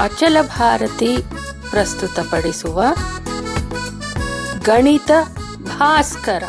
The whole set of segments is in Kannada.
ಅಚಲ ಭಾರತಿ ಪ್ರಸ್ತುತಪಡಿಸುವ ಗಣಿತ ಭಾಸ್ಕರ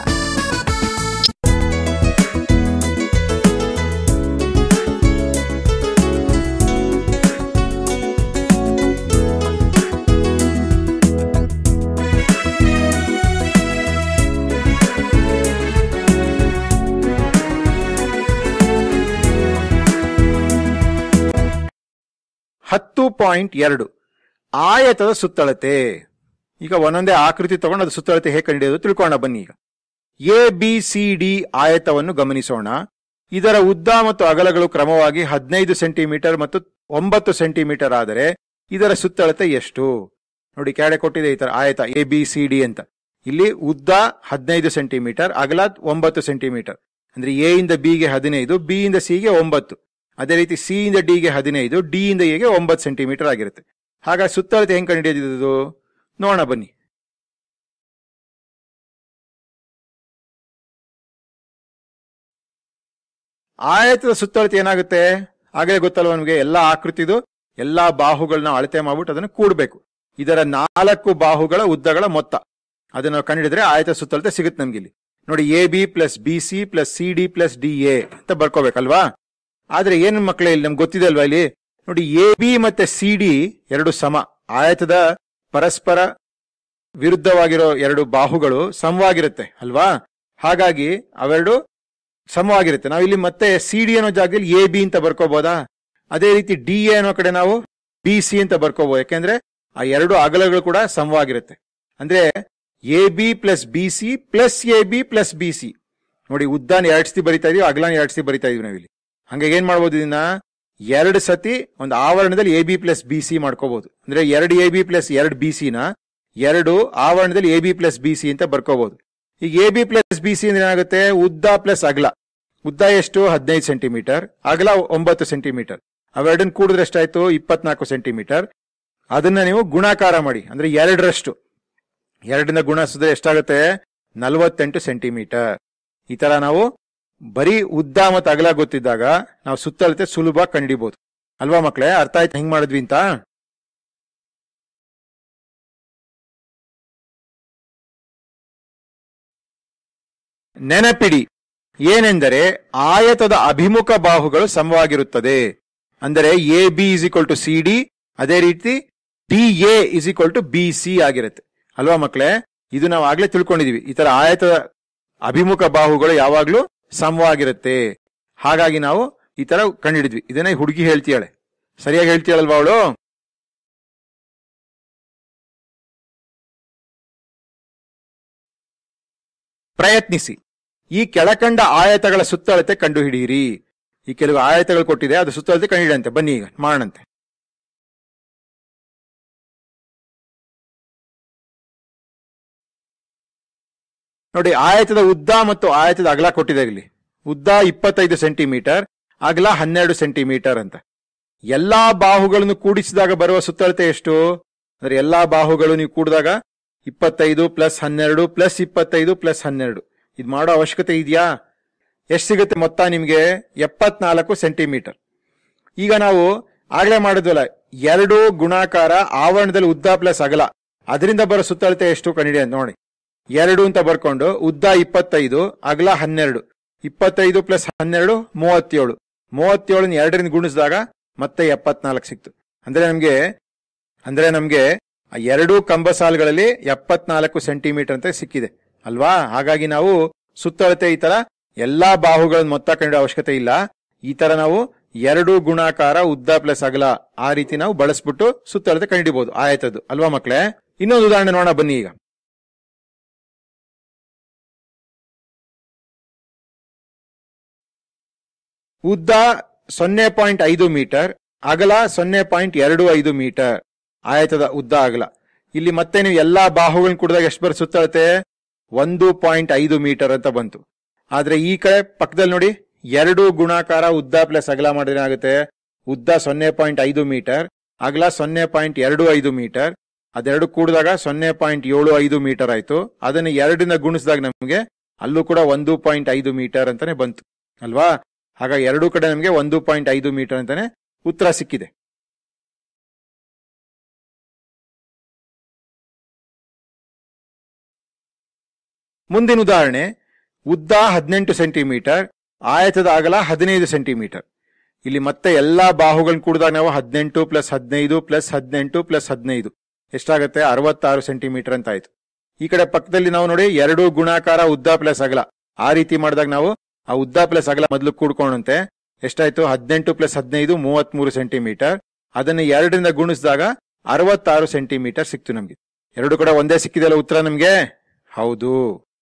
ಹತ್ತು ಪಾಯಿಂಟ್ ಎರಡು ಆಯತದ ಸುತ್ತಳತೆ ಈಗ ಒಂದೊಂದೇ ಆಕೃತಿ ತಗೊಂಡು ಅದು ಸುತ್ತಳತೆ ಹೇಗೆ ಕಂಡುಹಿಡಿಯೋದು ತಿಳ್ಕೊಳ್ಳೋಣ ಬನ್ನಿ ಈಗ ಎ ಬಿ ಸಿ ಡಿ ಆಯತವನ್ನು ಗಮನಿಸೋಣ ಇದರ ಉದ್ದ ಮತ್ತು ಅಗಲಗಳು ಕ್ರಮವಾಗಿ ಹದಿನೈದು ಸೆಂಟಿಮೀಟರ್ ಮತ್ತು ಒಂಬತ್ತು ಸೆಂಟಿಮೀಟರ್ ಆದರೆ ಇದರ ಸುತ್ತಳತೆ ಎಷ್ಟು ನೋಡಿ ಕೆಳಗೆ ಕೊಟ್ಟಿದೆ ಈ ತರ ಆಯತ ಎ ಬಿ ಸಿ ಡಿ ಅಂತ ಇಲ್ಲಿ ಉದ್ದ ಹದಿನೈದು ಸೆಂಟಿಮೀಟರ್ ಅಗಲ ಒಂಬತ್ತು ಸೆಂಟಿಮೀಟರ್ ಅಂದ್ರೆ ಎ ಇಂದ ಬಿ ಗೆ ಹದಿನೈದು ಬಿ ಇಂದ ಸಿ ಗೆ ಒಂಬತ್ತು ಅದೇ ರೀತಿ ಸಿ ಇಂದ ಡಿ ಗೆ ಹದಿನೈದು ಡಿ ಇಂದ ಎ ಗೆ ಒಂಬತ್ತು ಸೆಂಟಿಮೀಟರ್ ಆಗಿರುತ್ತೆ ಹಾಗಾಗಿ ಸುತ್ತಳತೆ ಹೆಂಗ್ ಕಂಡುಹಿಡಿಯೋದು ನೋಡೋಣ ಬನ್ನಿ ಆಯತದ ಸುತ್ತಳತೆ ಏನಾಗುತ್ತೆ ಹಾಗೆ ಗೊತ್ತಲ್ವ ನಮಗೆ ಎಲ್ಲಾ ಆಕೃತಿದು ಎಲ್ಲಾ ಬಾಹುಗಳನ್ನ ಅಳತೆ ಮಾಡ್ಬಿಟ್ಟು ಅದನ್ನು ಕೂಡಬೇಕು ಇದರ ನಾಲ್ಕು ಬಾಹುಗಳ ಉದ್ದಗಳ ಮೊತ್ತ ಅದನ್ನ ಕಂಡಿಡಿದ್ರೆ ಆಯತ ಸುತ್ತಳತೆ ಸಿಗುತ್ತೆ ನಮ್ಗೆ ಇಲ್ಲಿ ನೋಡಿ A B plus B C plus C D plus D A ಅಂತ ಬರ್ಕೋಬೇಕಲ್ವಾ ಆದ್ರೆ ಏನ್ ಮಕ್ಕಳೇ ಇಲ್ಲಿ ನಮ್ಗೆ ಗೊತ್ತಿದೆ ಅಲ್ವಾ ಇಲ್ಲಿ ನೋಡಿ ಎ ಬಿ ಮತ್ತೆ ಸಿ ಡಿ ಎರಡು ಸಮ ಆಯತದ ಪರಸ್ಪರ ವಿರುದ್ಧವಾಗಿರೋ ಎರಡು ಬಾಹುಗಳು ಸಮವಾಗಿರುತ್ತೆ ಅಲ್ವಾ ಹಾಗಾಗಿ ಅವೆರಡು ಸಮವಾಗಿರುತ್ತೆ ನಾವು ಇಲ್ಲಿ ಮತ್ತೆ ಸಿ ಡಿ ಅನ್ನೋ ಜಾಗದಲ್ಲಿ ಎ ಬಿ ಅಂತ ಬರ್ಕೋಬಹುದಾ ಅದೇ ರೀತಿ ಡಿ ಎ ಅನ್ನೋ ಕಡೆ ನಾವು ಬಿ ಸಿ ಅಂತ ಬರ್ಕೋಬಹುದು ಯಾಕೆಂದ್ರೆ ಆ ಎರಡು ಅಗಲಗಳು ಕೂಡ ಸಮವಾಗಿರುತ್ತೆ ಅಂದ್ರೆ A B plus B C plus A B plus B C ನೋಡಿ ಉದ್ದಾನ ಎರಡ್ ಸತಿ ಬರಿತಾ ಇದೀವಿ ಅಗಲಾನ ಎರಡ್ ಸತಿ ಬರಿತಾ ಇದೀವಿ ನಾವಿಲ್ಲಿ ಹಂಗಾಗಿ ಏನ್ ಮಾಡ್ಬೋದು ಇದನ್ನ ಎರಡು ಸತಿ ಒಂದು ಆವರಣದಲ್ಲಿ A B plus B C ಮಾಡ್ಕೋಬಹುದು ಅಂದ್ರೆ ಎರಡು ಎ ಬಿ ಪ್ಲಸ್ ಎರಡು ಬಿ ಸಿ ನ ಎರಡು ಆವರಣದಲ್ಲಿ A B plus B C ಅಂತ ಬರ್ಕೋಬಹುದು ಈಗ A B plus B C ಅಂದ್ರೆ ಏನಾಗುತ್ತೆ ಉದ್ದ ಪ್ಲಸ್ ಅಗಲ ಉದ್ದ ಎಷ್ಟು ಹದಿನೈದು ಸೆಂಟಿಮೀಟರ್ ಅಗಲ ಒಂಬತ್ತು ಸೆಂಟಿಮೀಟರ್ ಅವೆರಡನ್ನ ಕೂಡಿದ್ರೆ ಎಷ್ಟಾಯ್ತು ಇಪ್ಪತ್ನಾಲ್ಕು ಸೆಂಟಿಮೀಟರ್ ಅದನ್ನ ನೀವು ಗುಣಾಕಾರ ಮಾಡಿ ಅಂದ್ರೆ ಎರಡರಷ್ಟು ಎರಡರಿಂದ ಗುಣಿಸಿದ್ರೆ ಎಷ್ಟಾಗುತ್ತೆ ನಲವತ್ತೆಂಟು ಸೆಂಟಿಮೀಟರ್ ಈ ತರ ನಾವು ಬರೀ ಉದ್ದ ಮತ್ತು ಅಗಲ ಗೊತ್ತಿದ್ದಾಗ ನಾವು ಸುತ್ತಳತೆ ಸುಲಭ ಕಂಡಿಡಿಬಹುದು ಅಲ್ವಾ ಮಕ್ಳೇ ಅರ್ಥ ಆಯ್ತು ಹೆಂಗ್ ಮಾಡಿದ್ವಿ ಅಂತ ನೆನಪಿಡಿ ಏನೆಂದರೆ ಆಯತದ ಅಭಿಮುಖ ಬಾಹುಗಳು ಸಮವಾಗಿರುತ್ತದೆ ಅಂದರೆ A B is equal to C D ಅದೇ ರೀತಿ D A is equal to B C ಆಗಿರುತ್ತೆ ಅಲ್ವಾ ಮಕ್ಕಳೇ ಇದು ನಾವು ಆಗ್ಲೇ ತಿಳ್ಕೊಂಡಿದೀವಿ ಈ ತರ ಆಯತದ ಅಭಿಮುಖ ಬಾಹುಗಳು ಯಾವಾಗ್ಲೂ ಸಮವಾಗಿರುತ್ತೆ ಹಾಗಾಗಿ ನಾವು ಈ ತರ ಕಂಡಿಡಿದ್ವಿ ಇದನ್ನ ಈ ಹುಡುಗಿ ಹೇಳ್ತೀಯಾಳೆ ಸರಿಯಾಗಿ ಹೇಳ್ತೀಯಳಲ್ವಾ ಅವಳು ಪ್ರಯತ್ನಿಸಿ ಈ ಕೆಳಕಂಡ ಆಯತಗಳ ಸುತ್ತಳತೆ ಕಂಡುಹಿಡಿಯಿರಿ ಈ ಕೆಲವು ಆಯತಗಳು ಕೊಟ್ಟಿದೆ ಅದು ಸುತ್ತಳತೆ ಕಂಡುಹಿಡಿಯಂತೆ ಬನ್ನಿ ಈಗ ಮಾಡೋಣಂತೆ ನೋಡಿ ಆಯತದ ಉದ್ದ ಮತ್ತು ಆಯತದ ಅಗಲ ಕೊಟ್ಟಿದೆ ಇಲ್ಲಿ ಉದ್ದ ಇಪ್ಪತ್ತೈದು ಸೆಂಟಿಮೀಟರ್ ಅಗಲ ಹನ್ನೆರಡು ಸೆಂಟಿಮೀಟರ್ ಅಂತ ಎಲ್ಲಾ ಬಾಹುಗಳನ್ನು ಕೂಡಿಸಿದಾಗ ಬರುವ ಸುತ್ತಳತೆ ಎಷ್ಟು ಅಂದ್ರೆ ಎಲ್ಲಾ ಬಾಹುಗಳು ನೀವು ಕೂಡಿದಾಗ ಇಪ್ಪತ್ತೈದು ಪ್ಲಸ್ ಹನ್ನೆರಡು ಪ್ಲಸ್ ಇಪ್ಪತ್ತೈದು ಪ್ಲಸ್ ಹನ್ನೆರಡು ಇದು ಮಾಡೋ ಅವಶ್ಯಕತೆ ಇದೆಯಾ ಎಷ್ಟು ಸಿಗುತ್ತೆ ಮೊತ್ತ ನಿಮಗೆ ಎಪ್ಪತ್ನಾಲ್ಕು ಸೆಂಟಿಮೀಟರ್ ಈಗ ನಾವು ಆಗ್ಲೇ ಮಾಡಿದ್ವಲ್ಲ ಎರಡು ಗುಣಾಕಾರ ಆವರಣದಲ್ಲಿ ಉದ್ದ ಪ್ಲಸ್ ಅಗಲ ಅದರಿಂದ ಬರೋ ಸುತ್ತಳತೆ ಎಷ್ಟು ಕಂಡಿಡಿ ಅಂತ ನೋಡಿ ಎರಡು ಅಂತ ಬರ್ಕೊಂಡು ಉದ್ದ ಇಪ್ಪತ್ತೈದು ಅಗಲ ಹನ್ನೆರಡು ಇಪ್ಪತ್ತೈದು ಪ್ಲಸ್ ಹನ್ನೆರಡು ಮೂವತ್ತೇಳು ಮೂವತ್ತೇಳನ ಎರಡರಿಂದ ಗುಣಿಸಿದಾಗ ಮತ್ತೆ ಎಪ್ಪತ್ನಾಲ್ಕು ಸಿಕ್ತು ಅಂದ್ರೆ ನಮ್ಗೆ ಅಂದ್ರೆ ನಮ್ಗೆ ಆ ಎರಡೂ ಕಂಬ ಸಾಲುಗಳಲ್ಲಿ ಎಪ್ಪತ್ನಾಲ್ಕು ಸೆಂಟಿಮೀಟರ್ ಅಂತ ಸಿಕ್ಕಿದೆ ಅಲ್ವಾ ಹಾಗಾಗಿ ನಾವು ಸುತ್ತಳತೆ ಈ ತರ ಎಲ್ಲಾ ಬಾಹುಗಳನ್ನ ಮೊತ್ತ ಕಂಡು ಅವಶ್ಯಕತೆ ಇಲ್ಲ ಈ ತರ ನಾವು ಎರಡು ಗುಣಾಕಾರ ಉದ್ದ ಪ್ಲಸ್ ಅಗಲ ಆ ರೀತಿ ನಾವು ಬಳಸ್ಬಿಟ್ಟು ಸುತ್ತಳತೆ ಕಂಡಿಡಿಬಹುದು ಆಯತದ್ದು ಅಲ್ವಾ ಮಕ್ಳೇ ಇನ್ನೊಂದು ಉದಾಹರಣೆ ನೋಡೋಣ ಬನ್ನಿ ಈಗ ಉದ್ದ ಸೊನ್ನೆ ಪಾಯಿಂಟ್ ಐದು ಮೀಟರ್ ಅಗಲ ಸೊನ್ನೆ ಪಾಯಿಂಟ್ ಎರಡು ಐದು ಮೀಟರ್ ಆಯತದ ಉದ್ದ ಅಗಲ ಇಲ್ಲಿ ಮತ್ತೆ ನೀವು ಎಲ್ಲಾ ಬಾಹುಗಳನ್ನ ಕುಡಿದಾಗ ಎಷ್ಟು ಬರ ಸುತ್ತಳತೆ ಒಂದು ಪಾಯಿಂಟ್ ಐದು ಮೀಟರ್ ಅಂತ ಬಂತು ಆದ್ರೆ ಈ ಕಡೆ ಪಕ್ಕದಲ್ಲಿ ನೋಡಿ ಎರಡು ಗುಣಾಕಾರ ಉದ್ದ ಪ್ಲಸ್ ಅಗಲ ಮಾಡಿದ್ರೆ ಏನಾಗುತ್ತೆ ಉದ್ದ ಸೊನ್ನೆ ಪಾಯಿಂಟ್ ಐದು ಮೀಟರ್ ಅಗಲ ಸೊನ್ನೆ ಪಾಯಿಂಟ್ ಎರಡು ಐದು ಮೀಟರ್ ಅದೆರಡು ಕೂಡಿದಾಗ ಸೊನ್ನೆ ಪಾಯಿಂಟ್ ಏಳು ಐದು ಮೀಟರ್ ಆಯ್ತು ಅದನ್ನ ಎರಡರಿಂದ ಗುಣಿಸಿದಾಗ ನಮಗೆ ಅಲ್ಲೂ ಕೂಡ ಒಂದು ಪಾಯಿಂಟ್ ಐದು ಮೀಟರ್ ಅಂತಾನೆ ಬಂತು ಅಲ್ವಾ ಹಾಗಾಗಿ ಎರಡೂ ಕಡೆ ನಮಗೆ ಒಂದು ಪಾಯಿಂಟ್ ಐದು ಮೀಟರ್ ಅಂತಾನೆ ಉತ್ತರ ಸಿಕ್ಕಿದೆ ಮುಂದಿನ ಉದಾಹರಣೆ ಉದ್ದ ಹದಿನೆಂಟು ಸೆಂಟಿಮೀಟರ್ ಆಯತದ ಅಗಲ ಹದಿನೈದು ಸೆಂಟಿಮೀಟರ್ ಇಲ್ಲಿ ಮತ್ತೆ ಎಲ್ಲಾ ಬಾಹುಗಳನ್ನ ಕೂಡಿದಾಗ ನಾವು ಹದಿನೆಂಟು ಪ್ಲಸ್ ಹದಿನೈದು ಪ್ಲಸ್ ಹದಿನೆಂಟು ಪ್ಲಸ್ ಹದಿನೈದು ಎಷ್ಟಾಗುತ್ತೆ ಅರವತ್ತಾರು ಸೆಂಟಿಮೀಟರ್ ಅಂತ ಆಯ್ತು ಈ ಕಡೆ ಪಕ್ಕದಲ್ಲಿ ನಾವು ನೋಡಿ ಎರಡು ಗುಣಾಕಾರ ಉದ್ದ ಪ್ಲಸ್ ಅಗಲ ಆ ರೀತಿ ಮಾಡಿದಾಗ ನಾವು ಆ ಉದ್ದ ಪ್ಲಸ್ ಅಗಲ ಮೊದಲು ಕೂಡ್ಕೊಂಡಂತೆ ಎಷ್ಟಾಯ್ತು ಹದಿನೆಂಟು ಪ್ಲಸ್ ಹದಿನೈದು ಮೂವತ್ಮೂರು ಸೆಂಟಿಮೀಟರ್ ಅದನ್ನ ಎರಡರಿಂದ ಗುಣಿಸಿದಾಗ ಅರವತ್ತಾರು ಸೆಂಟಿಮೀಟರ್ ಸಿಕ್ತು ನಮ್ಗೆ ಎರಡು ಕಡೆ ಒಂದೇ ಸಿಕ್ಕಿದೆಲ್ಲ ಉತ್ತರ ನಮ್ಗೆ ಹೌದು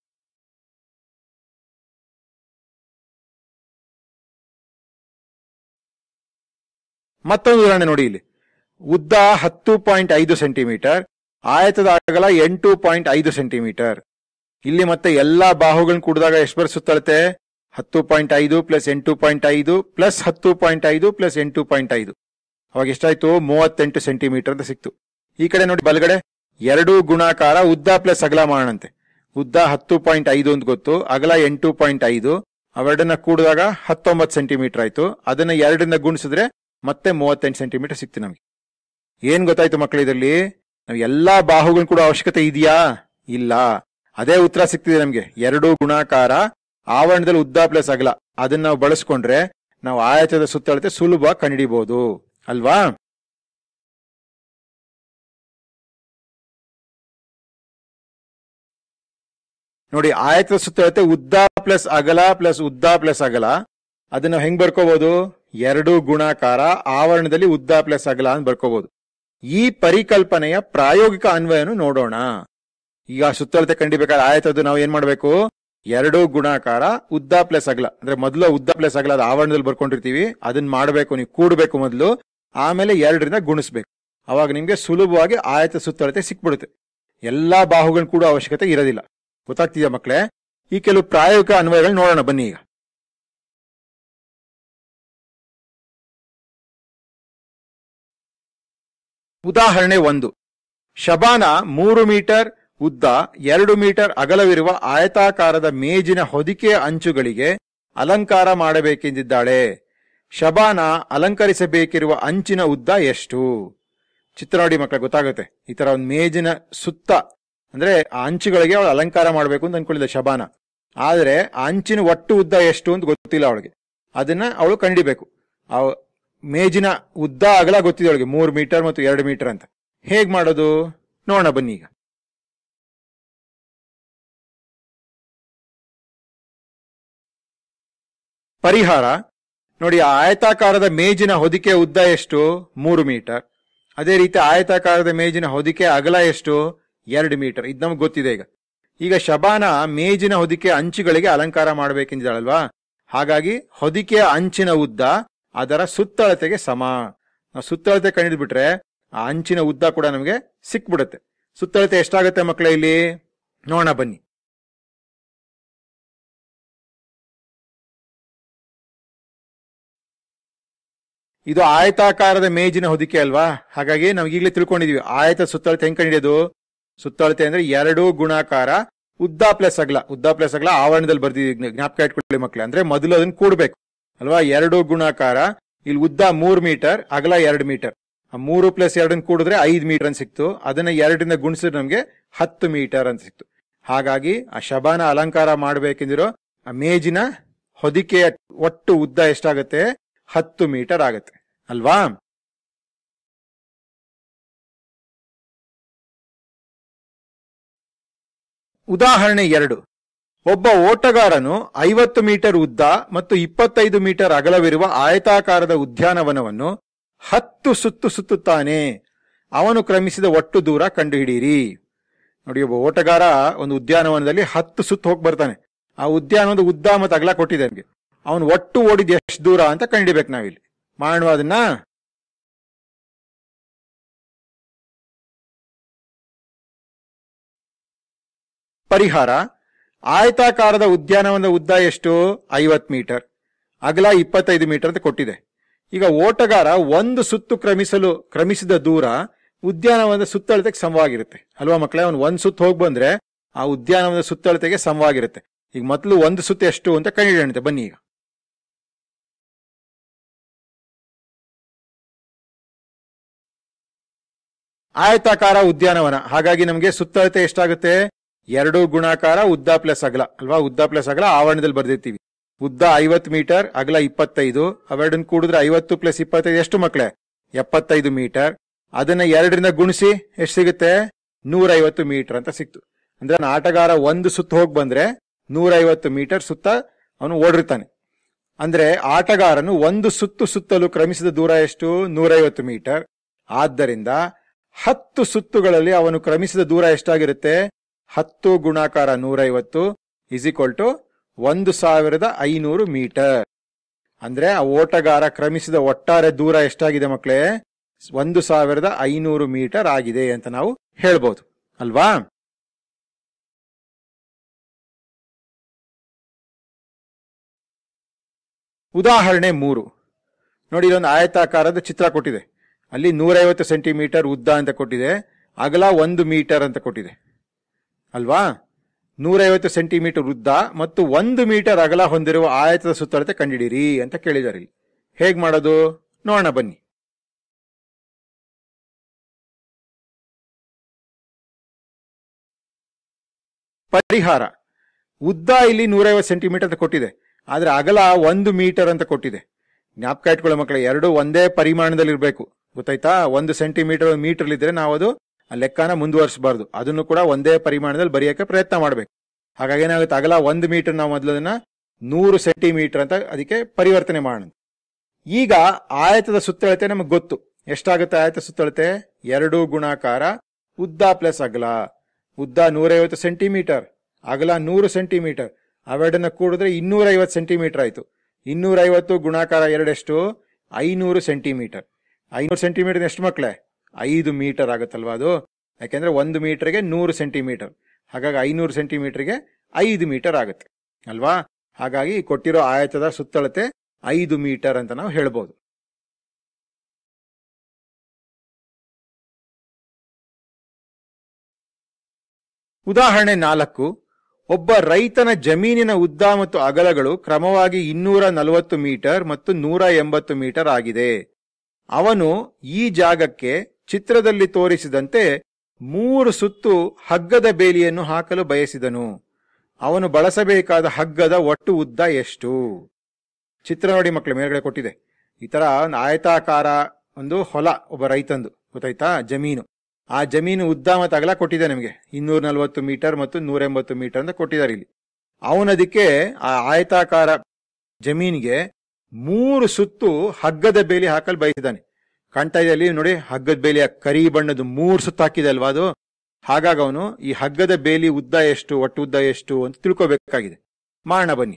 ಮತ್ತೊಂದು ಉದಾಹರಣೆ ನೋಡಿ ಇಲ್ಲಿ ಉದ್ದ ಹತ್ತು ಪಾಯಿಂಟ್ ಐದು ಸೆಂಟಿಮೀಟರ್ ಆಯತದ ಅಗಲ ಎಂಟು ಪಾಯಿಂಟ್ ಐದು ಸೆಂಟಿಮೀಟರ್ ಇಲ್ಲಿ ಮತ್ತೆ ಎಲ್ಲಾ ಬಾಹುಗಳನ್ನ ಕೂಡಿದಾಗ ಎಷ್ಟು ಬರ್ ಸುತ್ತಳತೆ ಹತ್ತು ಪಾಯಿಂಟ್ ಐದು ಪ್ಲಸ್ ಎಂಟು ಪಾಯಿಂಟ್ ಐದು ಪ್ಲಸ್ ಹತ್ತು ಪಾಯಿಂಟ್ ಐದು ಪ್ಲಸ್ ಎಂಟು ಪಾಯಿಂಟ್ ಐದು ಅವಾಗ ಎಷ್ಟಾಯ್ತು ಮೂವತ್ತೆಂಟು ಸೆಂಟಿಮೀಟರ್ ಅಂತ ಸಿಕ್ತು ಈ ಕಡೆ ನೋಡಿ ಬಲಗಡೆ ಎರಡು ಗುಣಾಕಾರ ಉದ್ದ ಪ್ಲಸ್ ಅಗಲ ಮಾಡೋಣಂತೆ ಉದ್ದ ಹತ್ತು ಪಾಯಿಂಟ್ ಐದು ಅಂತ ಗೊತ್ತು ಅಗಲ ಎಂಟು ಪಾಯಿಂಟ್ ಐದು ಅವೆರಡನ್ನ ಕೂಡಿದಾಗ ಹತ್ತೊಂಬತ್ತು ಸೆಂಟಿಮೀಟರ್ ಆಯ್ತು ಅದನ್ನ ಎರಡರಿಂದ ಗುಣಿಸಿದ್ರೆ ಮತ್ತೆ ಮೂವತ್ತೆಂಟು ಸೆಂಟಿಮೀಟರ್ ಸಿಕ್ತು ನಮ್ಗೆ ಏನ್ ಗೊತ್ತಾಯ್ತು ಮಕ್ಕಳು ಇದರಲ್ಲಿ ನಾವು ಎಲ್ಲಾ ಬಾಹುಗಳನ್ನ ಕೂಡ ಅವಶ್ಯಕತೆ ಇದೆಯಾ ಇಲ್ಲ ಅದೇ ಉತ್ತರ ಸಿಗ್ತಿದೆ ನಮ್ಗೆ ಎರಡು ಗುಣಾಕಾರ ಆವರಣದಲ್ಲಿ ಉದ್ದ ಪ್ಲಸ್ ಅಗಲ ಅದನ್ನ ನಾವು ಬಳಸ್ಕೊಂಡ್ರೆ ನಾವು ಆಯತದ ಸುತ್ತಳತೆ ಸುಲಭ ಕಂಡಿಡಿಬಹುದು ಅಲ್ವಾ ನೋಡಿ ಆಯತದ ಸುತ್ತಳತೆ ಉದ್ದ ಪ್ಲಸ್ ಅಗಲ ಪ್ಲಸ್ ಉದ್ದ ಪ್ಲಸ್ ಅಗಲ ಅದನ್ನ ಹೆಂಗ್ ಬರ್ಕೋಬಹುದು ಎರಡು ಗುಣಾಕಾರ ಆವರಣದಲ್ಲಿ ಉದ್ದ ಪ್ಲಸ್ ಅಗಲ ಅಂತ ಬರ್ಕೋಬಹುದು ಈ ಪರಿಕಲ್ಪನೆಯ ಪ್ರಾಯೋಗಿಕ ಅನ್ವಯನು ನೋಡೋಣ ಈಗ ಸುತ್ತಳತೆ ಕಂಡಿಬೇಕಾದ್ರೆ ಆಯತದ್ದು ನಾವು ಏನ್ ಮಾಡ್ಬೇಕು ಎರಡು ಗುಣಾಕಾರ ಉದ್ದ ಪ್ಲಸ್ ಅಗಲ ಅಂದ್ರೆ ಮೊದಲು ಉದ್ದ ಪ್ಲಸ್ ಅಗಲ ಅದು ಆವರಣದಲ್ಲಿ ಬರ್ಕೊಂಡಿರ್ತೀವಿ ಅದನ್ನ ಮಾಡಬೇಕು ನೀವು ಕೂಡಬೇಕು ಮೊದಲು ಆಮೇಲೆ ಎರಡರಿಂದ ಗುಣಿಸ್ಬೇಕು ಅವಾಗ ನಿಮ್ಗೆ ಸುಲಭವಾಗಿ ಆಯತ ಸುತ್ತಳತೆ ಸಿಕ್ಬಿಡುತ್ತೆ ಎಲ್ಲಾ ಬಾಹುಗಳನ್ನ ಕೂಡ ಅವಶ್ಯಕತೆ ಇರೋದಿಲ್ಲ ಗೊತ್ತಾಗ್ತಿದ್ಯಾ ಮಕ್ಕಳೇ ಈ ಕೆಲವು ಪ್ರಾಯೋಗಿಕ ಅನ್ವಯಗಳು ನೋಡೋಣ ಬನ್ನಿ ಈಗ ಉದಾಹರಣೆ ಒಂದು ಶಬಾನ ಮೂರು ಮೀಟರ್ ಉದ್ದ ಎರಡು ಮೀಟರ್ ಅಗಲವಿರುವ ಆಯತಾಕಾರದ ಮೇಜಿನ ಹೊದಿಕೆಯ ಅಂಚುಗಳಿಗೆ ಅಲಂಕಾರ ಮಾಡಬೇಕೆಂದಿದ್ದಾಳೆ ಶಬಾನ ಅಲಂಕರಿಸಬೇಕಿರುವ ಅಂಚಿನ ಉದ್ದ ಎಷ್ಟು ಚಿತ್ರ ನೋಡಿ ಮಕ್ಕಳ ಗೊತ್ತಾಗುತ್ತೆ ಈ ತರ ಒಂದು ಮೇಜಿನ ಸುತ್ತ ಅಂದ್ರೆ ಆ ಅಂಚುಗಳಿಗೆ ಅವಳು ಅಲಂಕಾರ ಮಾಡಬೇಕು ಅಂತ ಅನ್ಕೊಂಡಿದ್ದ ಶಬಾನ ಆದ್ರೆ ಆ ಅಂಚಿನ ಒಟ್ಟು ಉದ್ದ ಎಷ್ಟು ಅಂತ ಗೊತ್ತಿಲ್ಲ ಅವಳಿಗೆ ಅದನ್ನ ಅವಳು ಕಂಡಿಬೇಕು ಆ ಮೇಜಿನ ಉದ್ದ ಅಗಲ ಗೊತ್ತಿದೆ ಅವಳಿಗೆ ಮೂರು ಮೀಟರ್ ಮತ್ತು ಎರಡು ಮೀಟರ್ ಅಂತ ಹೇಗ್ ಮಾಡೋದು ನೋಡೋಣ ಬನ್ನಿ ಈಗ ಪರಿಹಾರ ನೋಡಿ ಆ ಆಯತಾಕಾರದ ಮೇಜಿನ ಹೊದಿಕೆ ಉದ್ದ ಎಷ್ಟು ಮೂರು ಮೀಟರ್ ಅದೇ ರೀತಿ ಆಯತಾಕಾರದ ಮೇಜಿನ ಹೊದಿಕೆ ಅಗಲ ಎಷ್ಟು ಎರಡು ಮೀಟರ್ ಇದು ನಮ್ಗೆ ಗೊತ್ತಿದೆ ಈಗ ಈಗ ಶಬಾನ ಮೇಜಿನ ಹೊದಿಕೆ ಅಂಚುಗಳಿಗೆ ಅಲಂಕಾರ ಮಾಡಬೇಕೆಂದಿದ್ದಾಳಲ್ವಾ ಹಾಗಾಗಿ ಹೊದಿಕೆಯ ಅಂಚಿನ ಉದ್ದ ಅದರ ಸುತ್ತಳತೆಗೆ ಸಮ ನಾವು ಸುತ್ತಳತೆ ಕಂಡಿಡ್ಬಿಟ್ರೆ ಆ ಅಂಚಿನ ಉದ್ದ ಕೂಡ ನಮಗೆ ಸಿಕ್ಬಿಡುತ್ತೆ ಸುತ್ತಳತೆ ಎಷ್ಟಾಗುತ್ತೆ ಮಕ್ಕಳ ಇಲ್ಲಿ ನೋಡೋಣ ಬನ್ನಿ ಇದು ಆಯತಾಕಾರದ ಮೇಜಿನ ಹೊದಿಕೆ ಅಲ್ವಾ ಹಾಗಾಗಿ ನಾವು ಈಗಲೇ ತಿಳ್ಕೊಂಡಿದೀವಿ ಆಯತ ಸುತ್ತಳತೆ ಹೆಂಗ್ ಕಂಡಿಡಿಯೋದು ಸುತ್ತಳತೆ ಅಂದ್ರೆ ಎರಡು ಗುಣಾಕಾರ ಉದ್ದ ಪ್ಲಸ್ ಅಗಲ ಉದ್ದ ಪ್ಲಸ್ ಅಗಲ ಆವರಣದಲ್ಲಿ ಬರ್ದಿದ್ದೀವಿ ಜ್ಞಾಪಕ ಇಟ್ಕೊಳ್ಳಿ ಮಕ್ಕಳೇ ಅಂದ್ರೆ ಮೊದಲು ಅದನ್ನ ಕೂಡ್ಬೇಕು ಅಲ್ವಾ ಎರಡು ಗುಣಾಕಾರ ಇಲ್ಲಿ ಉದ್ದ ಮೂರ್ ಮೀಟರ್ ಅಗಲ ಎರಡು ಮೀಟರ್ ಆ ಮೂರು ಪ್ಲಸ್ ಎರಡನ್ನ ಕೂಡಿದ್ರೆ ಐದು ಮೀಟರ್ ಅಂತ ಸಿಕ್ತು ಅದನ್ನ ಎರಡರಿಂದ ಗುಣಿಸಿದ್ರೆ ನಮ್ಗೆ ಹತ್ತು ಮೀಟರ್ ಅಂತ ಸಿಕ್ತು ಹಾಗಾಗಿ ಆ ಶಬಾನ ಅಲಂಕಾರ ಮಾಡಬೇಕೆಂದಿರೋ ಆ ಮೇಜಿನ ಹೊದಿಕೆಯ ಒಟ್ಟು ಉದ್ದ ಎಷ್ಟಾಗತ್ತೆ ಹತ್ತು ಮೀಟರ್ ಆಗತ್ತೆ ಅಲ್ವಾ ಉದಾಹರಣೆ ಎರಡು ಒಬ್ಬ ಓಟಗಾರನು ಐವತ್ತು ಮೀಟರ್ ಉದ್ದ ಮತ್ತು ಇಪ್ಪತ್ತೈದು ಮೀಟರ್ ಅಗಲವಿರುವ ಆಯತಾಕಾರದ ಉದ್ಯಾನವನವನ್ನು ಹತ್ತು ಸುತ್ತು ಸುತ್ತುತ್ತಾನೆ ಅವನು ಕ್ರಮಿಸಿದ ಒಟ್ಟು ದೂರ ಕಂಡುಹಿಡಿಯಿರಿ ನೋಡಿ ಒಬ್ಬ ಓಟಗಾರ ಒಂದು ಉದ್ಯಾನವನದಲ್ಲಿ ಹತ್ತು ಸುತ್ತು ಹೋಗಿ ಬರ್ತಾನೆ ಆ ಉದ್ಯಾನವನದ ಉದ್ದ ಮತ್ತು ಅಗಲ ಕೊಟ್ಟಿದೆ ನಮ್ಗೆ ಅವನು ಒಟ್ಟು ಓಡಿದ ಎಷ್ಟು ದೂರ ಅಂತ ಕಂಡಿಬೇಕು ನಾವಿಲ್ಲಿ ಮಾಡುವ ಅದನ್ನ ಪರಿಹಾರ ಆಯತಾಕಾರದ ಉದ್ಯಾನವನದ ಉದ್ದ ಎಷ್ಟು ಐವತ್ ಮೀಟರ್ ಅಗಲ ಇಪ್ಪತ್ತೈದು ಮೀಟರ್ ಅಂತ ಕೊಟ್ಟಿದೆ ಈಗ ಓಟಗಾರ ಒಂದು ಸುತ್ತು ಕ್ರಮಿಸಲು ಕ್ರಮಿಸಿದ ದೂರ ಉದ್ಯಾನವನದ ಸುತ್ತಳತೆಗೆ ಸಮವಾಗಿರುತ್ತೆ ಅಲ್ವಾ ಮಕ್ಕಳೇ ಅವ್ನು ಒಂದ್ ಸುತ್ತು ಹೋಗಿ ಬಂದ್ರೆ ಆ ಉದ್ಯಾನವನದ ಸುತ್ತಳತೆಗೆ ಸಮವಾಗಿರುತ್ತೆ ಈಗ ಮೊದಲು ಒಂದು ಸುತ್ತು ಎಷ್ಟು ಅಂತ ಕಂಡುಹಿಡಿಯಂತೆ ಬನ್ನಿ ಈಗ ಆಯತಾಕಾರ ಉದ್ಯಾನವನ ಹಾಗಾಗಿ ನಮಗೆ ಸುತ್ತಳತೆ ಎಷ್ಟಾಗುತ್ತೆ ಎರಡು ಗುಣಾಕಾರ ಉದ್ದ ಪ್ಲಸ್ ಅಗಲ ಅಲ್ವಾ ಉದ್ದ ಪ್ಲಸ್ ಅಗಲ ಆವರಣದಲ್ಲಿ ಬರ್ದಿರ್ತೀವಿ ಉದ್ದ ಐವತ್ತು ಮೀಟರ್ ಅಗಲ ಇಪ್ಪತ್ತೈದು ಅವೆರಡನ್ನ ಕೂಡಿದ್ರೆ ಐವತ್ತು ಪ್ಲಸ್ ಇಪ್ಪತ್ತೈದು ಎಷ್ಟು ಮಕ್ಕಳೇ ಎಪ್ಪತ್ತೈದು ಮೀಟರ್ ಅದನ್ನ ಎರಡರಿಂದ ಗುಣಿಸಿ ಎಷ್ಟು ಸಿಗುತ್ತೆ ನೂರೈವತ್ತು ಮೀಟರ್ ಅಂತ ಸಿಕ್ತು ಅಂದ್ರೆ ನನ್ನ ಆಟಗಾರ ಒಂದು ಸುತ್ತ ಹೋಗಿ ಬಂದ್ರೆ ನೂರೈವತ್ತು ಮೀಟರ್ ಸುತ್ತ ಅವನು ಓಡಿರ್ತಾನೆ ಅಂದ್ರೆ ಆಟಗಾರನು ಒಂದು ಸುತ್ತು ಸುತ್ತಲು ಕ್ರಮಿಸಿದ ದೂರ ಎಷ್ಟು ನೂರೈವತ್ತು ಮೀಟರ್ ಆದ್ದರಿಂದ ಹತ್ತು ಸುತ್ತುಗಳಲ್ಲಿ ಅವನು ಕ್ರಮಿಸಿದ ದೂರ ಎಷ್ಟಾಗಿರುತ್ತೆ ಹತ್ತು ಗುಣಾಕಾರ ನೂರೈವತ್ತು ಇಸ್ ಈಕ್ವಲ್ ಟು ಒಂದು ಸಾವಿರದ ಐನೂರು ಮೀಟರ್ ಅಂದ್ರೆ ಆ ಓಟಗಾರ ಕ್ರಮಿಸಿದ ಒಟ್ಟಾರೆ ದೂರ ಎಷ್ಟಾಗಿದೆ ಮಕ್ಕಳೇ ಒಂದು ಸಾವಿರದ ಐನೂರು ಮೀಟರ್ ಆಗಿದೆ ಅಂತ ನಾವು ಹೇಳ್ಬೋದು ಅಲ್ವಾ ಉದಾಹರಣೆ ಮೂರು ನೋಡಿ ಇಲ್ಲೊಂದು ಆಯತಾಕಾರದ ಚಿತ್ರ ಕೊಟ್ಟಿದೆ ಅಲ್ಲಿ ನೂರೈವತ್ತು ಸೆಂಟಿಮೀಟರ್ ಉದ್ದ ಅಂತ ಕೊಟ್ಟಿದೆ ಅಗಲ ಒಂದು ಮೀಟರ್ ಅಂತ ಕೊಟ್ಟಿದೆ ಅಲ್ವಾ ನೂರೈವತ್ತು ಸೆಂಟಿಮೀಟರ್ ಉದ್ದ ಮತ್ತು ಒಂದು ಮೀಟರ್ ಅಗಲ ಹೊಂದಿರುವ ಆಯತದ ಸುತ್ತಳತೆ ಕಂಡಿಡಿರಿ ಅಂತ ಕೇಳಿದ್ದಾರೆ ಇಲ್ಲಿ ಹೇಗ್ ಮಾಡೋದು ನೋಡೋಣ ಬನ್ನಿ ಪರಿಹಾರ ಉದ್ದ ಇಲ್ಲಿ ನೂರೈವತ್ತು ಸೆಂಟಿಮೀಟರ್ ಅಂತ ಕೊಟ್ಟಿದೆ ಆದ್ರೆ ಅಗಲ ಒಂದು ಮೀಟರ್ ಅಂತ ಕೊಟ್ಟಿದೆ ಜ್ಞಾಪಕ ಇಟ್ಕೊಳ್ಳೋ ಮಕ್ಕಳೇ ಎರಡು ಒಂದೇ ಪರಿಮಾಣದಲ್ಲಿ ಇರಬೇಕು ಗೊತ್ತಾಯ್ತಾ ಒಂದು ಸೆಂಟಿಮೀಟರ್ ಮೀಟರ್ ಇದ್ರೆ ನಾವು ಅದು ಆ ಲೆಕ್ಕನ ಮುಂದುವರಿಸಬಾರ್ದು ಅದನ್ನು ಕೂಡ ಒಂದೇ ಪರಿಮಾಣದಲ್ಲಿ ಬರೆಯಕ್ಕೆ ಪ್ರಯತ್ನ ಮಾಡಬೇಕು ಹಾಗಾಗಿ ಏನಾಗುತ್ತೆ ಅಗಲ ಒಂದು ಮೀಟರ್ ನಾವು ಮೊದಲು ಅದನ್ನ ನೂರು ಸೆಂಟಿಮೀಟರ್ ಅಂತ ಅದಕ್ಕೆ ಪರಿವರ್ತನೆ ಮಾಡೋಣ ಈಗ ಆಯತದ ಸುತ್ತಳತೆ ನಮಗೆ ಗೊತ್ತು ಎಷ್ಟಾಗುತ್ತೆ ಆಯತ ಸುತ್ತಳತೆ ಎರಡು ಗುಣಾಕಾರ ಉದ್ದ ಪ್ಲಸ್ ಅಗಲ ಉದ್ದ ನೂರೈವತ್ತು ಸೆಂಟಿಮೀಟರ್ ಅಗಲ ನೂರು ಸೆಂಟಿಮೀಟರ್ ಅವೆರಡನ್ನ ಕೂಡಿದ್ರೆ ಇನ್ನೂರೈವತ್ತು ಸೆಂಟಿಮೀಟರ್ ಆಯ್ತು ಇನ್ನೂರೈವತ್ತು ಗುಣಾಕಾರ ಎರಡೆಷ್ಟು ಐನೂರು ಸೆಂಟಿಮೀಟರ್ ಐನೂರು ಸೆಂಟಿಮೀಟರ್ ಎಷ್ಟು ಮಕ್ಕಳೇ ಐದು ಮೀಟರ್ ಆಗುತ್ತಲ್ವಾ ಅದು ಯಾಕೆಂದ್ರೆ ಒಂದು ಮೀಟರ್ಗೆ ನೂರು ಸೆಂಟಿಮೀಟರ್ ಹಾಗಾಗಿ ಐನೂರು ಸೆಂಟಿಮೀಟರ್ಗೆ ಐದು ಮೀಟರ್ ಆಗುತ್ತೆ ಅಲ್ವಾ ಹಾಗಾಗಿ ಕೊಟ್ಟಿರೋ ಆಯತದ ಸುತ್ತಳತೆ ಐದು ಮೀಟರ್ ಅಂತ ನಾವು ಹೇಳ್ಬೋದು ಉದಾಹರಣೆ ನಾಲ್ಕು ಒಬ್ಬ ರೈತನ ಜಮೀನಿನ ಉದ್ದ ಮತ್ತು ಅಗಲಗಳು ಕ್ರಮವಾಗಿ ಇನ್ನೂರ ನಲವತ್ತು ಮೀಟರ್ ಮತ್ತು ನೂರ ಎಂಬತ್ತು ಮೀಟರ್ ಆಗಿದೆ ಅವನು ಈ ಜಾಗಕ್ಕೆ ಚಿತ್ರದಲ್ಲಿ ತೋರಿಸಿದಂತೆ ಮೂರು ಸುತ್ತು ಹಗ್ಗದ ಬೇಲಿಯನ್ನು ಹಾಕಲು ಬಯಸಿದನು ಅವನು ಬಳಸಬೇಕಾದ ಹಗ್ಗದ ಒಟ್ಟು ಉದ್ದ ಎಷ್ಟು ಚಿತ್ರ ನೋಡಿ ಮಕ್ಕಳು ಮೇಲ್ಗಡೆ ಕೊಟ್ಟಿದೆ ಈ ತರ ಒಂದು ಆಯತಾಕಾರ ಒಂದು ಹೊಲ ಒಬ್ಬ ರೈತಂದು ಗೊತ್ತಾಯ್ತಾ ಜಮೀನು ಆ ಜಮೀನು ಉದ್ದ ಮತ್ತು ಅಗಲ ಕೊಟ್ಟಿದೆ ನಮಗೆ ಇನ್ನೂರ ನಲವತ್ತು ಮೀಟರ್ ಮತ್ತು ನೂರ ಎಂಬತ್ತು ಮೀಟರ್ ಅಂತ ಕೊಟ್ಟಿದ್ದಾರೆ ಇಲ್ಲಿ ಅವನದಕ್ಕೆ ಆ ಆಯತಾಕಾರ ಜಮೀನಿಗೆ ಮೂರು ಸುತ್ತು ಹಗ್ಗದ ಬೇಲಿ ಹಾಕಲು ಬಯಸಿದ್ದಾನೆ ಕಾಣ್ತಾ ಇದೆ ಅಲ್ಲಿ ನೋಡಿ ಹಗ್ಗದ ಬೇಲಿಯ ಕರಿ ಬಣ್ಣದ ಮೂರು ಸುತ್ತು ಹಾಕಿದೆ ಅಲ್ವಾ ಅದು ಹಾಗಾಗಿ ಅವನು ಈ ಹಗ್ಗದ ಬೇಲಿ ಉದ್ದ ಎಷ್ಟು ಒಟ್ಟು ಉದ್ದ ಎಷ್ಟು ಅಂತ ತಿಳ್ಕೋಬೇಕಾಗಿದೆ ಮಾಡೋಣ ಬನ್ನಿ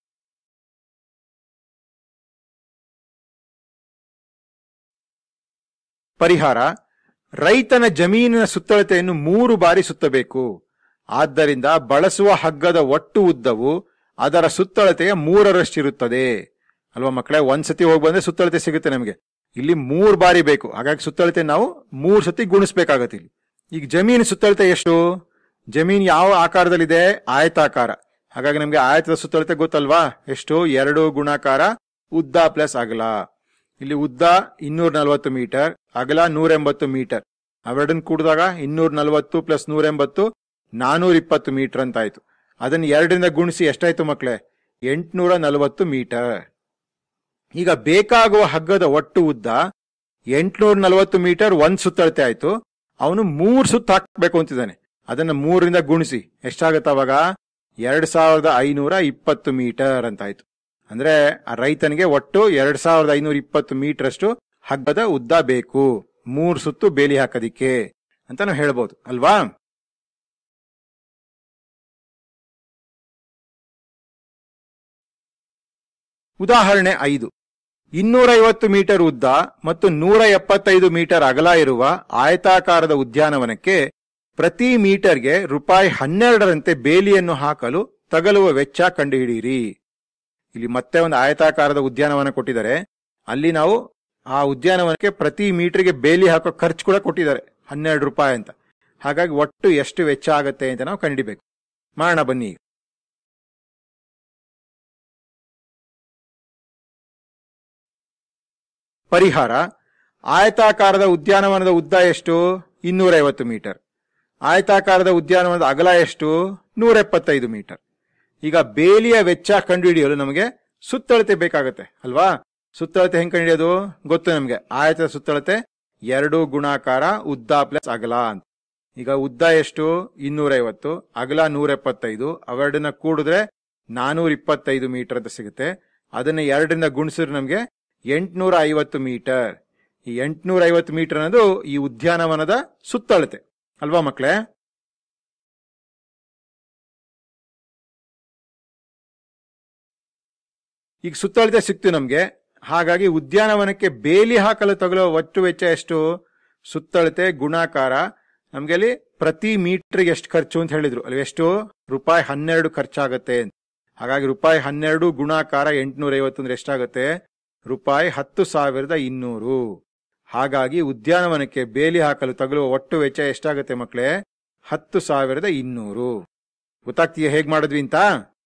ಪರಿಹಾರ ರೈತನ ಜಮೀನಿನ ಸುತ್ತಳತೆಯನ್ನು ಮೂರು ಬಾರಿ ಸುತ್ತಬೇಕು ಆದ್ದರಿಂದ ಬಳಸುವ ಹಗ್ಗದ ಒಟ್ಟು ಉದ್ದವು ಅದರ ಸುತ್ತಳತೆಯ ಮೂರರಷ್ಟಿರುತ್ತದೆ ಅಲ್ವಾ ಮಕ್ಕಳೇ ಒಂದ್ಸತಿ ಹೋಗಿ ಬಂದ್ರೆ ಸುತ್ತಳತೆ ಸಿಗುತ್ತೆ ನಮಗೆ ಇಲ್ಲಿ ಮೂರ್ ಬಾರಿ ಬೇಕು ಹಾಗಾಗಿ ಸುತ್ತಳತೆ ನಾವು ಮೂರ್ ಸತಿ ಗುಣಿಸ್ಬೇಕಾಗತ್ತೆ ಇಲ್ಲಿ ಈಗ ಜಮೀನು ಸುತ್ತಳತೆ ಎಷ್ಟು ಜಮೀನ್ ಯಾವ ಆಕಾರದಲ್ಲಿದೆ ಆಯತಾಕಾರ ಹಾಗಾಗಿ ನಮ್ಗೆ ಆಯತದ ಸುತ್ತಳತೆ ಗೊತ್ತಲ್ವಾ ಎಷ್ಟು ಎರಡು ಗುಣಾಕಾರ ಉದ್ದ ಪ್ಲಸ್ ಅಗಲ ಇಲ್ಲಿ ಉದ್ದ ಇನ್ನೂರ ನಲವತ್ತು ಮೀಟರ್ ಅಗಲ ನೂರ ಎಂಬತ್ತು ಮೀಟರ್ ಅವೆರಡನ್ನ ಕೂಡಿದಾಗ ಇನ್ನೂರ ನಲವತ್ತು ಪ್ಲಸ್ ನೂರ ಎಂಬತ್ತು ನಾನೂರ ಇಪ್ಪತ್ತು ಮೀಟರ್ ಅಂತ ಆಯ್ತು ಅದನ್ನ ಎರಡರಿಂದ ಗುಣಿಸಿ ಎಷ್ಟಾಯ್ತು ಮಕ್ಕಳೇ ಎಂಟುನೂರ ನಲವತ್ತು ಮೀಟರ್ ಈಗ ಬೇಕಾಗುವ ಹಗ್ಗದ ಒಟ್ಟು ಉದ್ದ ಎಂಟುನೂರ ನಲವತ್ತು ಮೀಟರ್ ಒಂದ್ ಸುತ್ತಳತೆ ಆಯ್ತು ಅವನು ಮೂರ್ ಸುತ್ತ ಹಾಕ್ಬೇಕು ಅಂತಿದ್ದಾನೆ ಅದನ್ನ ಮೂರರಿಂದ ಗುಣಿಸಿ ಎಷ್ಟಾಗತ್ತೆ ಅವಾಗ ಎರಡ್ ಸಾವಿರದ ಐನೂರ ಇಪ್ಪತ್ತು ಮೀಟರ್ ಅಂತ ಆಯ್ತು ಅಂದ್ರೆ ಆ ರೈತನಿಗೆ ಒಟ್ಟು ಎರಡ್ ಸಾವಿರದ ಐನೂರ ಇಪ್ಪತ್ತು ಮೀಟರ್ ಅಷ್ಟು ಹಗ್ಗದ ಉದ್ದ ಬೇಕು ಮೂರ್ ಸುತ್ತು ಬೇಲಿ ಹಾಕೋದಿಕ್ಕೆ ಅಂತ ನಾವು ಹೇಳ್ಬೋದು ಅಲ್ವಾ ಉದಾಹರಣೆ ಐದು ಇನ್ನೂರೈವತ್ತು ಮೀಟರ್ ಉದ್ದ ಮತ್ತು ನೂರ ಎಪ್ಪತ್ತೈದು ಮೀಟರ್ ಅಗಲ ಇರುವ ಆಯತಾಕಾರದ ಉದ್ಯಾನವನಕ್ಕೆ ಪ್ರತಿ ಮೀಟರ್ಗೆ ರೂಪಾಯಿ ಹನ್ನೆರಡರಂತೆ ಬೇಲಿಯನ್ನು ಹಾಕಲು ತಗಲುವ ವೆಚ್ಚ ಕಂಡುಹಿಡಿಯಿರಿ ಇಲ್ಲಿ ಮತ್ತೆ ಒಂದು ಆಯತಾಕಾರದ ಉದ್ಯಾನವನ ಕೊಟ್ಟಿದ್ದಾರೆ ಅಲ್ಲಿ ನಾವು ಆ ಉದ್ಯಾನವನಕ್ಕೆ ಪ್ರತಿ ಮೀಟರ್ಗೆ ಬೇಲಿ ಹಾಕೋ ಖರ್ಚು ಕೂಡ ಕೊಟ್ಟಿದ್ದಾರೆ ಹನ್ನೆರಡು ರೂಪಾಯಿ ಅಂತ ಹಾಗಾಗಿ ಒಟ್ಟು ಎಷ್ಟು ವೆಚ್ಚ ಆಗತ್ತೆ ಅಂತ ನಾವು ಕಂಡಿಬೇಕು ಮಾಡೋಣ ಬನ್ನಿ ಪರಿಹಾರ ಆಯತಾಕಾರದ ಉದ್ಯಾನವನದ ಉದ್ದ ಎಷ್ಟು ಇನ್ನೂರೈವತ್ತು ಮೀಟರ್ ಆಯತಾಕಾರದ ಉದ್ಯಾನವನದ ಅಗಲ ಎಷ್ಟು ನೂರ ಎಪ್ಪತ್ತೈದು ಮೀಟರ್ ಈಗ ಬೇಲಿಯ ವೆಚ್ಚ ಕಂಡುಹಿಡಿಯಲು ನಮಗೆ ಸುತ್ತಳತೆ ಬೇಕಾಗತ್ತೆ ಅಲ್ವಾ ಸುತ್ತಳತೆ ಹೆಂಗ್ ಕಂಡುಹಿಡಿಯೋದು ಗೊತ್ತು ನಮಗೆ ಆಯತದ ಸುತ್ತಳತೆ ಎರಡು ಗುಣಾಕಾರ ಉದ್ದ ಪ್ಲಸ್ ಅಗಲ ಅಂತ ಈಗ ಉದ್ದ ಎಷ್ಟು ಇನ್ನೂರೈವತ್ತು ಅಗಲ ನೂರ ಎಪ್ಪತ್ತೈದು ಅವೆರಡನ್ನ ಕೂಡಿದ್ರೆ ನಾನೂರ ಇಪ್ಪತ್ತೈದು ಮೀಟರ್ ಅಂತ ಸಿಗುತ್ತೆ ಅದನ್ನ ಎರಡರಿಂದ ಗುಣಿಸಿದ್ರೆ ನಮಗೆ ಎಂಟ್ನೂರ ಐವತ್ತು ಮೀಟರ್ ಈ ಎಂಟ್ನೂರ ಐವತ್ತು ಮೀಟರ್ ಅನ್ನೋದು ಈ ಉದ್ಯಾನವನದ ಸುತ್ತಳತೆ ಅಲ್ವಾ ಮಕ್ಕಳೇ ಈಗ ಸುತ್ತಳತೆ ಸಿಕ್ತು ನಮ್ಗೆ ಹಾಗಾಗಿ ಉದ್ಯಾನವನಕ್ಕೆ ಬೇಲಿ ಹಾಕಲು ತಗುಲೋ ಒಟ್ಟು ವೆಚ್ಚ ಎಷ್ಟು ಸುತ್ತಳತೆ ಗುಣಾಕಾರ ನಮ್ಗೆ ಅಲ್ಲಿ ಪ್ರತಿ ಮೀಟರ್ಗೆ ಎಷ್ಟು ಖರ್ಚು ಅಂತ ಹೇಳಿದ್ರು ಅಲ್ಲಿ ಎಷ್ಟು ರೂಪಾಯಿ ಹನ್ನೆರಡು ಖರ್ಚಾಗತ್ತೆ ಅಂತ ಹಾಗಾಗಿ ರೂಪಾಯಿ ಹನ್ನೆರಡು ಗುಣಾಕಾರ ಎಂಟುನೂರ ಐವತ್ತು ಅಂದ್ರೆ ಎಷ್ಟಾಗತ್ತೆ ರೂಪಾಯಿ ಹತ್ತು ಸಾವಿರದ ಇನ್ನೂರು ಹಾಗಾಗಿ ಉದ್ಯಾನವನಕ್ಕೆ ಬೇಲಿ ಹಾಕಲು ತಗುಲುವ ಒಟ್ಟು ವೆಚ್ಚ ಎಷ್ಟಾಗತ್ತೆ ಮಕ್ಕಳೇ ಹತ್ತು ಸಾವಿರದ ಇನ್ನೂರು ಗೊತ್ತಾಗ್ತೀಯ ಹೇಗ್ ಮಾಡಿದ್ವಿ ಅಂತ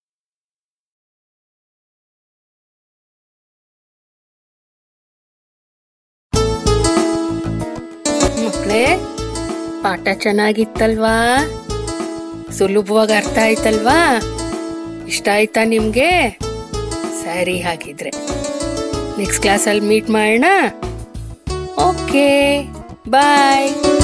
ಮಕ್ಕಳೇ ಪಾಠ ಚೆನ್ನಾಗಿತ್ತಲ್ವಾ ಸುಲಭವಾಗಿ ಅರ್ಥ ಆಯ್ತಲ್ವಾ ಇಷ್ಟ ಆಯ್ತಾ ನಿಮ್ಗೆ ಸರಿ ಹಾಗಿದ್ರೆ ನೆಕ್ಸ್ಟ್ ಕ್ಲಾಸಲ್ಲಿ ಮೀಟ್ ಮಾಡೋಣ ಓಕೆ ಬಾಯ್